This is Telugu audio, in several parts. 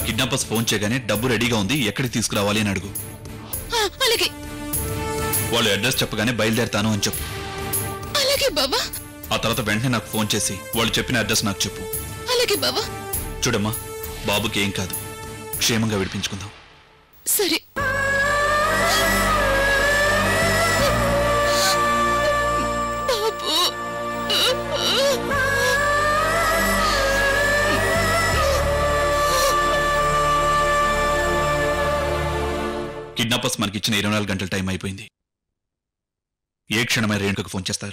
కిడ్నాపర్స్ ఫోన్ చేయగానే డబ్బు రెడీగా ఉంది ఎక్కడికి తీసుకురావాలి అని అడుగు ఆ, అలాగే వాళ్ళు అడ్రస్ చెప్పగానే బయలుదేరుతాను అని చెప్పు అలాగే బావా ఆ తర్వాత వెంటనే నాకు ఫోన్ చేసి వాళ్ళు చెప్పిన అడ్రస్ నాకు చెప్పు అలాగే బావా చూడమ్మా బాబుకి ఏం కాదు క్షేమంగా విడిపించుకుందాం సరే బాబు కిడ్నాపర్స్ మనకి ఇచ్చిన ఇరవై నాలుగు గంటల టైం అయిపోయింది ఏ క్షణమైన రేణుకకు ఫోన్ చేస్తారు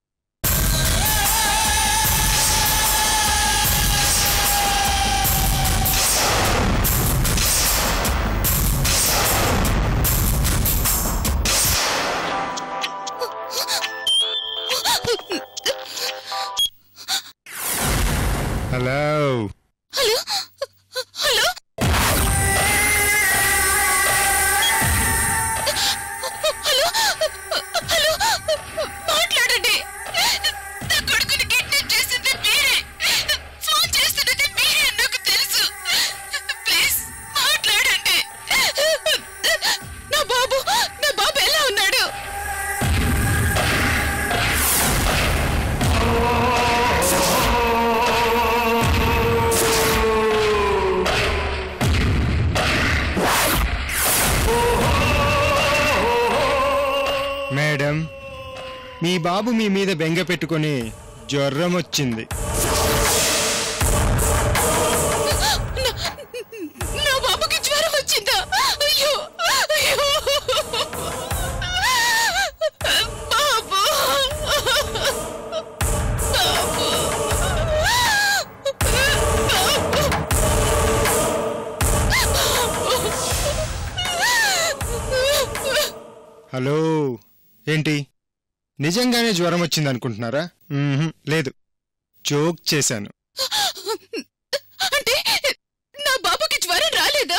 hello hello hello hello hello మాట్లాడండి నా కొడుకుని కిడ్నాప్ చేసింది మీరే ఫోన్ చేస్తున్నది మీరే అని నాకు తెలుసు ప్లీజ్ మాట్లాడండి నా బాబు నా బాబు ఎలా ఉన్నాడు మేడం మీ బాబు మీ మీద బెంగ పెట్టుకొని జ్వరం వచ్చింది నా బాబుకి జ్వరం వచ్చిందా అయ్యో అయ్యో బాబు బాబు హలో ఏంటి నిజంగానే జ్వరం వచ్చింది అనుకుంటున్నారా మ్మ్హ్, లేదు జోక్ చేశాను అంటే నా బాబుకి జ్వరం రాలేదా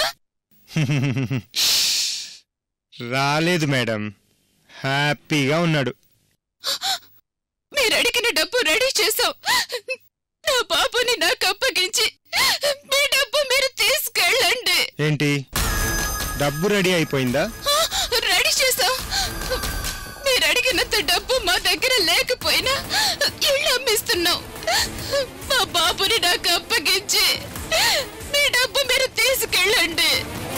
రాలేదు మేడం హ్యాపీగా ఉన్నాడు మీరు అడిగిన డబ్బు రెడీ చేసాం నా బాబుని నాకు అప్పగించి మీ డబ్బు మీరు తీసుకెళ్ళండి ఏంటి డబ్బు రెడీ అయిపోయిందా ఆ, రెడీ చేసాం మీరు అడిగినంత డబ్బు మా దగ్గర లేకపోయినా ఇళ్ళు అమ్మిస్తున్నాం మా బాబుని నాకు అప్పగించి మీ డబ్బు మీరు తీసుకెళ్ళండి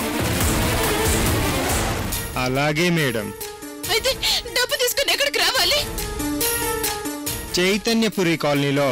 అలాగే మేడం అయితే డబ్బు తీసుకుని ఎక్కడికి రావాలి చైతన్యపురి కాలనీలో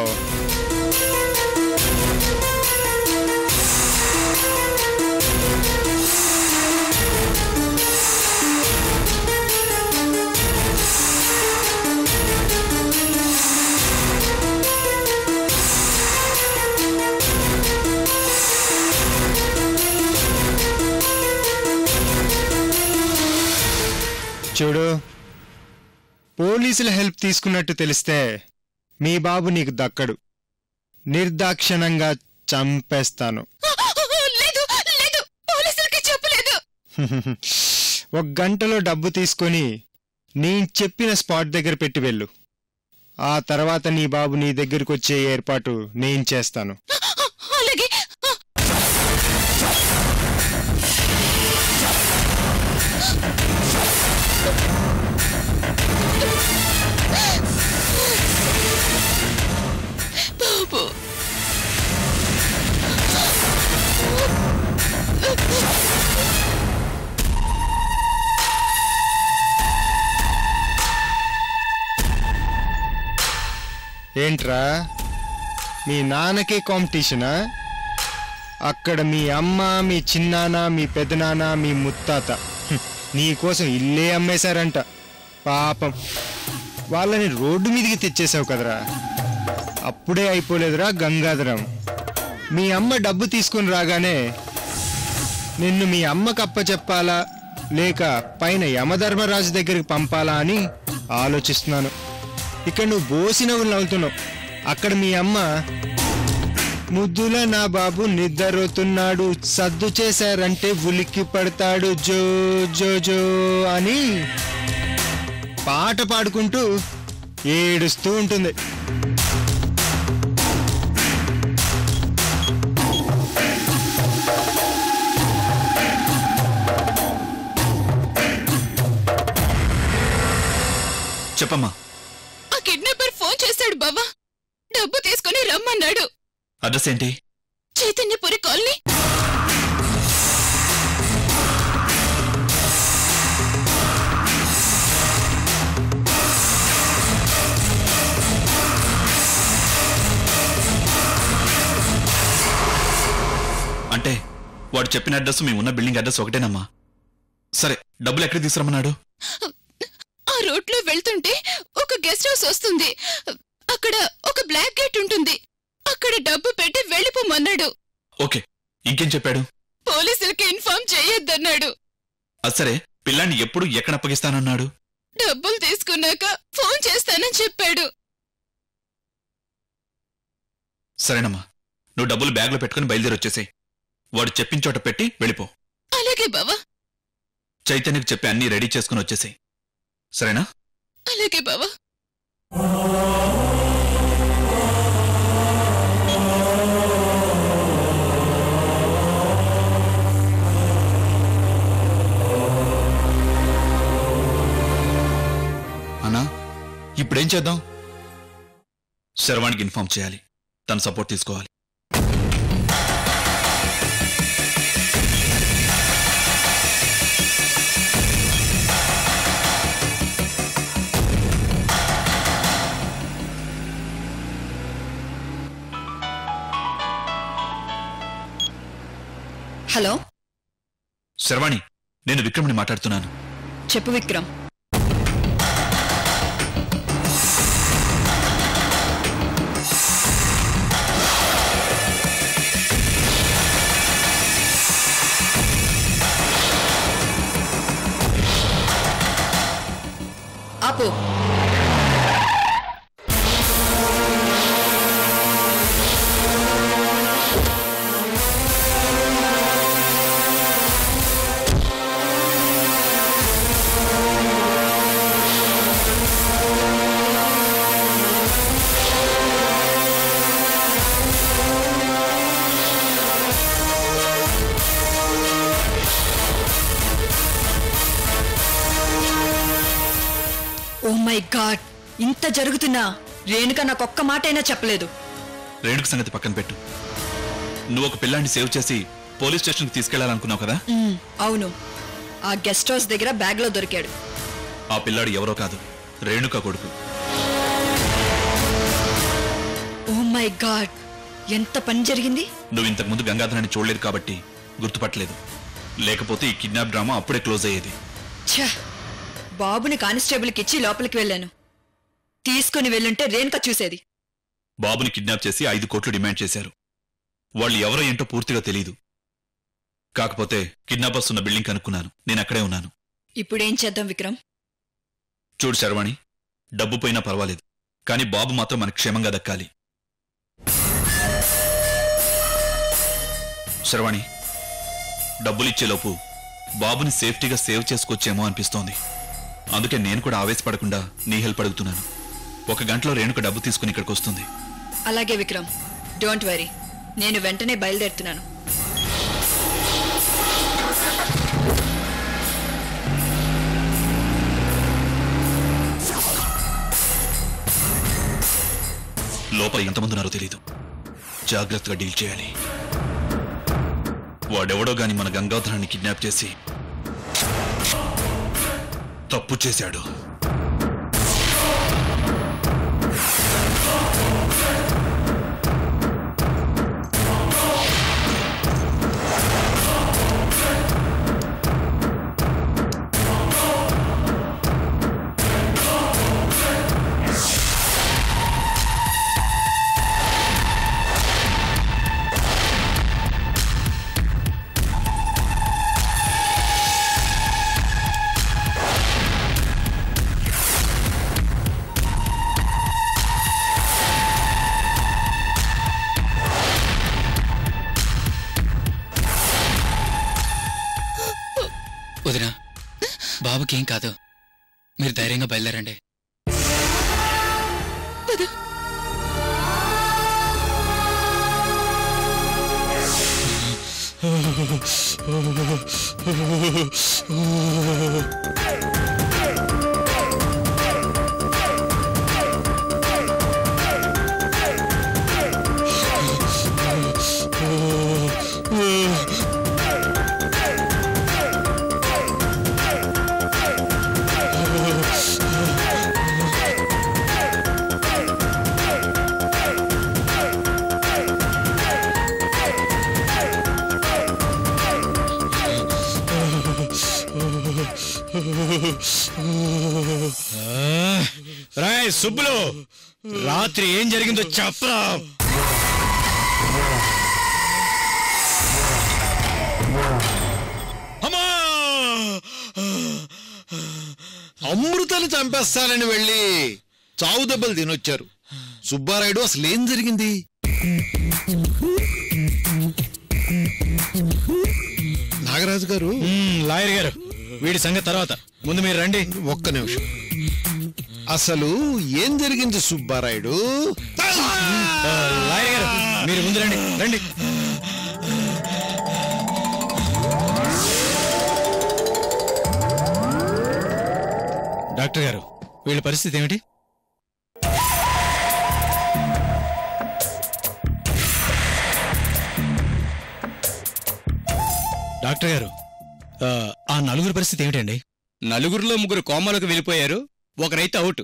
చూడు పోలీసుల హెల్ప్ తీసుకున్నట్టు తెలిస్తే మీ బాబు నీకు దక్కడు నిర్దాక్షిణంగా చంపేస్తాను లేదు లేదు పోలీసులకి చెప్పలేదు ఒక గంటలో డబ్బు తీసుకొని నేను చెప్పిన స్పాట్ దగ్గర పెట్టి వెళ్ళు ఆ తర్వాత నీ బాబు నీ దగ్గరికి వచ్చే ఏర్పాటు నేను చేస్తాను అలాగే బాబు ఏంట్రా మీ నాన్నకే కాంపిటీషనా అక్కడ మీ అమ్మ మీ చిన్నాన్న మీ పెదనాన్న మీ ముత్తాత హ్మ్, నీకోసం ఇల్లే అమ్మేశారంట పాపం వాళ్ళని రోడ్డు మీదికి తెచ్చేసావు కదరా అప్పుడే అయిపోలేదురా గంగాధరం మీ అమ్మ డబ్బు తీసుకుని రాగానే నిన్ను మీ అమ్మకు అప్పచెప్పాలా లేక పైన యమధర్మరాజు దగ్గరికి పంపాలా అని ఆలోచిస్తున్నాను ఇక్కడ నువ్వు బోసినవులు నవ్వుతున్నావు అక్కడ మీ అమ్మ ముద్దుల నా బాబు నిద్రపోతున్నాడు సద్దు చేశారంటే ఉలిక్కి పడతాడు జో జో జో అని పాట పాడుకుంటూ ఏడుస్తూ ఉంటుంది చెప్పమ్మా ఆ కిడ్నాపర్ ఫోన్ చేశాడు బావా డబ్బు తీసుకుని రమ్మన్నాడు అడ్రస్ ఏంటి చైతన్యపురి కాలనీ అంటే వాడు చెప్పిన అడ్రస్ మేము ఉన్న బిల్డింగ్ అడ్రస్ ఒకటేనమ్మా సరే డబ్బులు ఎక్కడ తీసుకురమ్మన్నాడు ఆ రోడ్ లో వెళ్తుంటే ఒక గెస్ట్ హౌస్ వస్తుంది అక్కడ ఒక బ్లాక్ గేట్ ఉంటుంది అక్కడ డబ్బు పెట్టి వెళ్ళిపోమన్నాడు ఓకే ఇంకేం చెప్పాడు పోలీసులకి ఇన్ఫార్మ్ చేయొద్దన్నాడు అది సరే పిల్లాన్ని ఎప్పుడు ఎక్కడ అప్పగిస్తానన్నాడు డబ్బులు తీసుకున్నాక ఫోన్ చేస్తానని చెప్పాడు సరేనమ్మా నువ్వు డబ్బులు బ్యాగ్లో పెట్టుకుని బయలుదేరి వచ్చేసాయి వాడు చెప్పిన చోట పెట్టి వెళ్ళిపో అలాగే బావా చైతన్యకు చెప్పి అన్నీ రెడీ చేసుకుని వచ్చేసాయి సరేనా అలాగే బావా అన్నా ఇప్పుడేం చేద్దాం శర్వానికి ఇన్ఫార్మ్ చేయాలి తన సపోర్ట్ తీసుకోవాలి హలో శర్వాణి నేను విక్రమ్ని మాట్లాడుతున్నాను చెప్పు విక్రమ్ ఆపు ఓ మై గాడ్ ఇంత జరుగుతున్నా రేణుక నాకు ఒక్క మాటైనా చెప్పలేదు రేణుక సంగతి పక్కన పెట్టు నువ్వు ఒక పిల్లాన్ని సేవ్ చేసి పోలీస్ స్టేషన్కి తీసుకెళ్లాలనుకున్నావు కదా మ్మ్, అవును ఆ గెస్ట్ హౌస్ దగ్గర బ్యాగ్లో దొరికాడు ఆ పిల్లాడు ఎవరో కాదు రేణుక కొడుకు ఓ మై గాడ్ ఎంత పని జరిగింది నువ్వు ఇంతకు ముందు గంగాధరాన్ని చూడలేదు కాబట్టి గుర్తుపట్టలేదు లేకపోతే ఈ కిడ్నాప్ డ్రామా అప్పుడే క్లోజ్ అయ్యేది ఛ బాబుని కానిస్టేబుల్కి ఇచ్చి లోపలికి వెళ్ళాను తీసుకుని వెళ్ళుంటే రేణుక చూసేది బాబుని కిడ్నాప్ చేసి ఐదు కోట్లు డిమాండ్ చేశారు వాళ్ళు ఎవరో ఏంటో పూర్తిగా తెలియదు కాకపోతే కిడ్నాపర్స్ ఉన్న బిల్డింగ్ కనుక్కున్నాను నేను అక్కడే ఉన్నాను ఇప్పుడేం చేద్దాం విక్రమ్ చూడు శర్వాణి డబ్బు పోయినా పర్వాలేదు కానీ బాబు మాత్రం మనకు క్షేమంగా దక్కాలి శర్వాణి డబ్బులిచ్చేలోపు బాబుని సేఫ్టీగా సేవ్ చేసుకొచ్చేమో అనిపిస్తోంది అందుకే నేను కూడా ఆవేశపడకుండా నీ హెల్ప్ అడుగుతున్నాను ఒక గంటలో రేణుక డబ్బు తీసుకుని ఇక్కడికి వస్తుంది అలాగే విక్రమ్ డోంట్ వరీ నేను వెంటనే బయలుదేరుతున్నాను లోపల ఎంతమంది ఉన్నారో తెలీదు జాగ్రత్తగా డీల్ చేయాలి వాడెవడో గాని మన గంగాధరాన్ని కిడ్నాప్ చేసి తప్పు చేశాడు వదినా బాబుకేం కాదు మీరు ధైర్యంగా బయలుదేరండి సుబ్బులు రాత్రి ఏం జరిగిందో చెప్పరా అమ్మా అమృతని చంపేస్తానని వెళ్ళి చావు దెబ్బలు తినొచ్చారు సుబ్బారాయుడు అసలు ఏం జరిగింది నాగరాజు గారు లాయర్ గారు వీడి సంగతి తర్వాత ముందు మీరు రండి ఒక్క నిమిషం అసలు ఏం జరిగింది సుబ్బారాయుడు ఆ, లాయర్ గారు మీరు ముందు రండి రండి డాక్టర్ గారు వీళ్ళ పరిస్థితి ఏమిటి డాక్టర్ గారు ఆ, ఆ నలుగురు పరిస్థితి ఏమిటండి నలుగురిలో ముగ్గురు కోమలోకి వెళ్ళిపోయారు ఒకరైతే అవుట్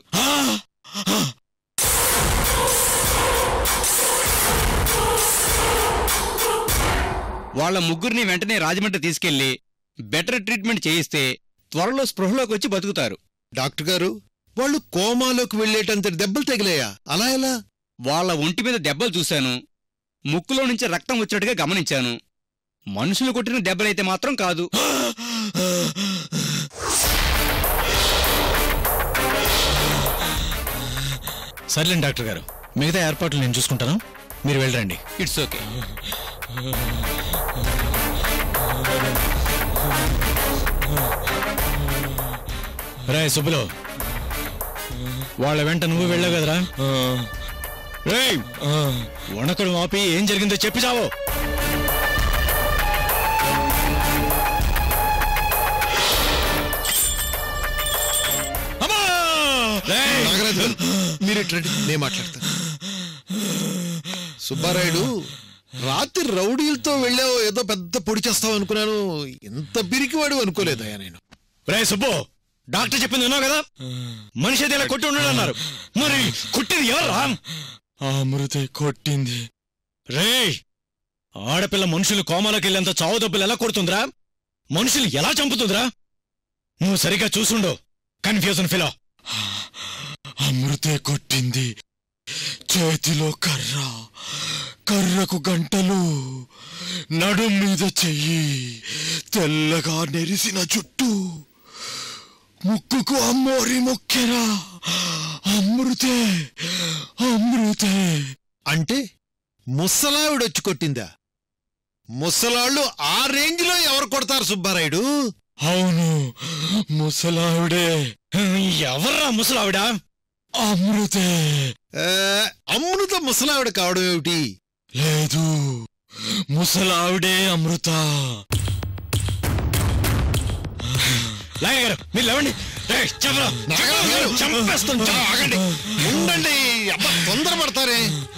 వాళ్ళ ముగ్గురిని వెంటనే రాజమండ్రి తీసుకెళ్లి బెటర్ ట్రీట్మెంట్ చేయిస్తే త్వరలో స్పృహలోకి వచ్చి బతుకుతారు డాక్టర్ గారు వాళ్ళు కోమాలోకి వెళ్ళేటంత దెబ్బలు తగిలాయా అలా ఎలా వాళ్ళ ఒంటి మీద దెబ్బలు చూశాను ముక్కులో నుంచి రక్తం వచ్చినట్టుగా గమనించాను మనుషులు కొట్టిన దెబ్బలైతే మాత్రం కాదు సర్లేండి డాక్టర్ గారు మిగతా ఏర్పాట్లు నేను చూసుకుంటాను మీరు వెళ్ళరండి ఇట్స్ ఓకే రే సుబ్బులు వాళ్ళ వెంట నువ్వు వెళ్ళావు కదరా రేయ్ వణకడు మాపి ఏం జరిగిందో చెప్పి చావు రేయ్! నాగరాజు గారు, మీరు ఇటు రండి, నేను మాట్లాడతాను సుబ్బారాయుడు రాత్రి రౌడీలతో వెళ్ళావు ఏదో పెద్ద పొడి చేస్తావు అనుకున్నాను ఇంత పిరికివాడు అనుకోలేదయ్యా నేను రే సుబ్బు డాక్టర్ చెప్పింది విన్నావు కదా మనిషి అయితే ఇలా కొట్టి ఉన్నాడు అన్నారు మరి కొట్టింది ఎవరా అమృత కొట్టింది రే ఆడపిల్ల మనుషులు కోమాలోకి వెళ్ళేంత చావు దెబ్బలు ఎలా కొడుతుందిరా మనుషులు ఎలా చంపుతుందిరా నువ్వు సరిగ్గా చూసుండు కన్ఫ్యూజన్ ఫిలో అమృతే కొట్టింది చేతిలో కర్ర కర్రకు గంటలు నడుం మీద చెయ్యి తెల్లగా నెరిసిన చుట్టూ ముక్కుకు అమ్మోరి మొక్కెరా అమృతే అమృతే అంటే ముసలావిడ వచ్చి కొట్టిందా ముసలాళ్ళు ఆ రేంజ్ లో ఎవరు కొడతారు సుబ్బారాయుడు అవును ముసలావిడే ఎవర్రా ముసలావిడ అమృతే ఆ, అమృత ముసలావిడ కావడం ఏమిటి లేదు ముసలావిడే అమృత లాయర్ గారు మీరు లేవండి రేయ్, చెప్పరా నాగరాజు గారు, చంపేస్తాను ఆ, ఆగండి ఉండండి అబ్బా తొందరపడతారే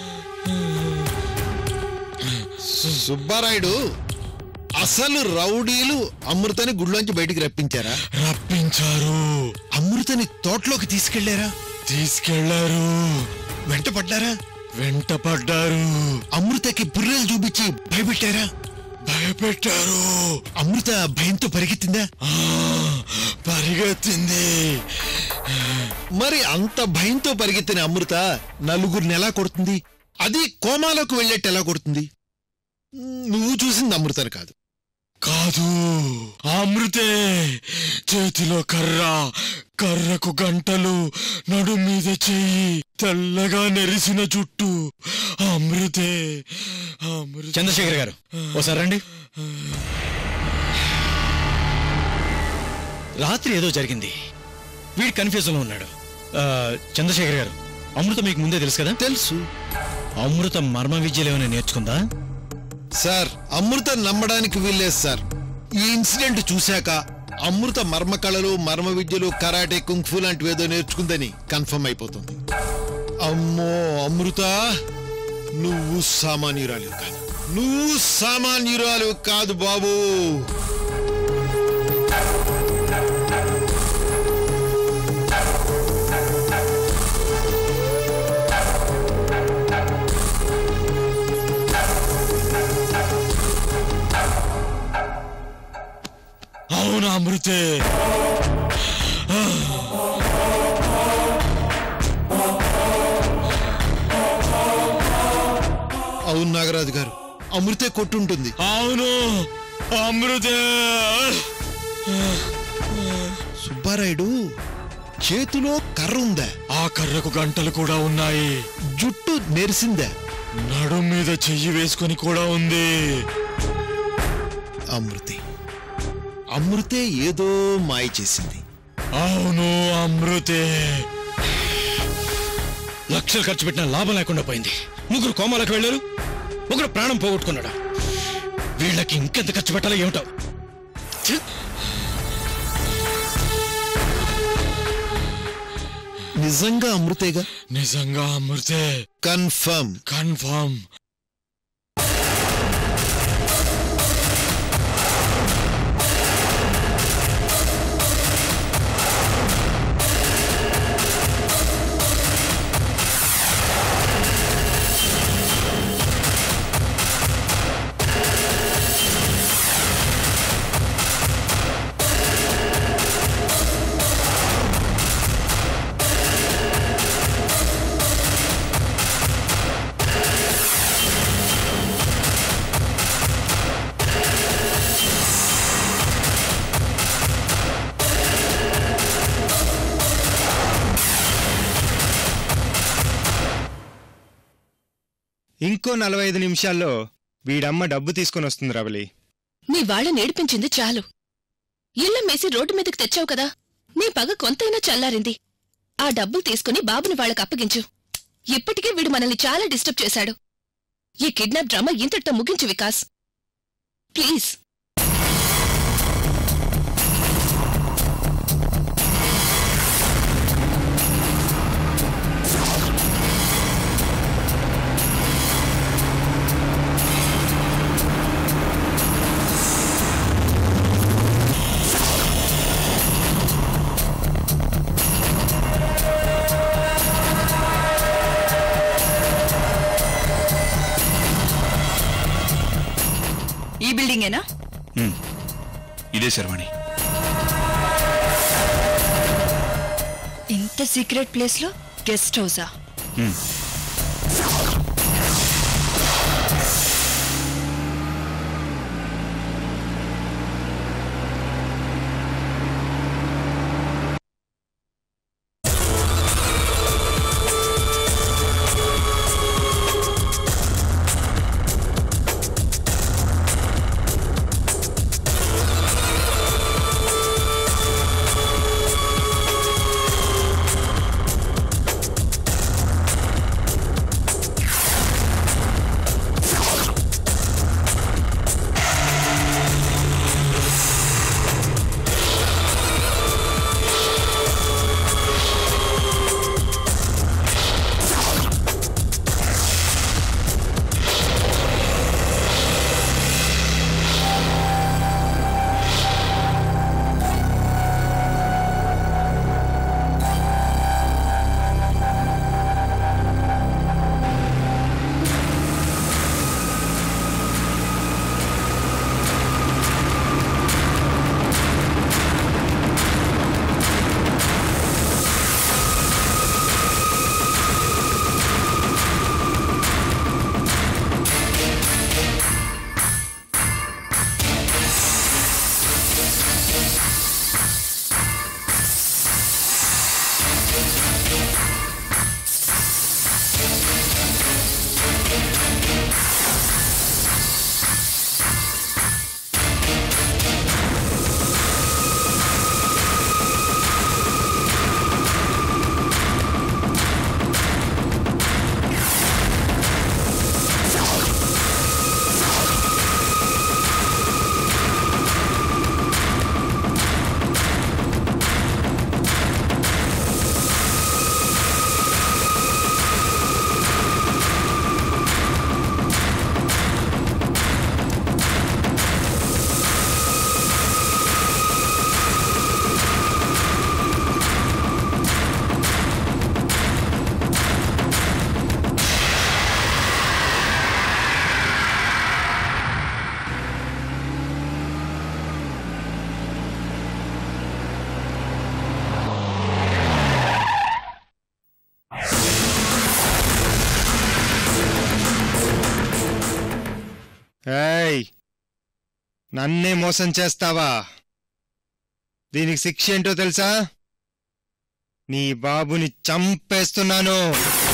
సు- సుబ్బారాయుడు అసలు రౌడీలు అమృతని గుడిలోంచి బయటికి రప్పించారా రప్పించారు అమృతని తోటలోకి తీసుకెళ్లారా తీసుకెళ్లారు వెంట పడ్డారా వెంట పడ్డారు అమృతకి బుర్రెలు చూపించి భయపెట్టారా భయపెట్టారు అమృత భయంతో పరిగెత్తిందా ఆ, పరిగెత్తింది మరి అంత భయంతో పరిగెత్తిన అమృత నలుగురిని ఎలా కొడుతుంది అది కోమాలోకి వెళ్ళేట్టు ఎలా కొడుతుంది నువ్వు చూసింది అమృతని కాదు కాదు అమృతే చేతిలో కర్ర కర్రకు గంటలు నడు మీద చెయ్యి తెల్లగా నెరిసిన చుట్టూ అమృతే అమృత చంద్రశేఖర్ గారు ఓసారి రండి రాత్రి ఏదో జరిగింది వీడి కన్ఫ్యూజన్ లో ఉన్నాడు ఆ, చంద్రశేఖర్ గారు అమృత మీకు ముందే తెలుసు కదా తెలుసు అమృత మర్మ విద్యలు ఏమైనా నేర్చుకుందా సార్ అమృత నమ్మడానికి వీల్లేదు సార్ ఈ ఇన్సిడెంట్ చూశాక అమృత మర్మ కళలు మర్మ విద్యలు కరాటే కుంగ్ఫు లాంటివి ఏదో నేర్చుకుందని కన్ఫర్మ్ అయిపోతుంది అమ్మో అమృత నువ్వు సామాన్యురాలు కాదు నువ్వు సామాన్యురాలు కాదు బాబు అవునా అమృతే అవును నాగరాజు గారు అమృతే కొట్టుంటుంది అవును అమృతే సుబ్బారాయుడు చేతిలో కర్ర ఉందా ఆ కర్రకు గంటలు కూడా ఉన్నాయి జుట్టు నెరిసిందా నడుం మీద చెయ్యి వేసుకొని కూడా ఉంది అమృతే అమృతే ఏదో మాయ చేసింది అవును అమృతే లక్షలు ఖర్చు పెట్టిన లాభం లేకుండా పోయింది ముగ్గురు కోమాలకు వెళ్ళారు ఒకడు ప్రాణం పోగొట్టుకున్నాడు వీళ్ళకి ఇంకెంత ఖర్చు పెట్టాలో ఏమిటో ఛీ! నిజంగా అమృతేగా నిజంగా అమృతే కన్ఫర్మ్ కన్ఫర్మ్ ఇంకో నలభై ఐదు నిమిషాల్లో వీడమ్మ డబ్బు తీసుకొని వస్తుంది రవలి నీ వాళ్ళ నేర్పించింది చాలు ఇళ్ళ మేసి రోడ్డు మీదకి తెచ్చావు కదా నీ పగ కొంతైనా చల్లారింది ఆ డబ్బులు తీసుకుని బాబుని వాళ్ళకి అప్పగించు ఇప్పటికే వీడు మనల్ని చాలా డిస్టర్బ్ చేశాడు ఈ కిడ్నాప్ డ్రామా ఇంతటితో ముగించు వికాస్ ప్లీజ్ ఈ బిల్డింగేనా ఉమ్, ఇదే శర్వాణి ఇంత సీక్రెట్ ప్లేస్ లో గెస్ట్ హౌసా ఉమ్. రేయ్ నన్నే మోసం చేస్తావా దీనికి శిక్ష ఏంటో తెలుసా నీ బాబుని చంపేస్తున్నాను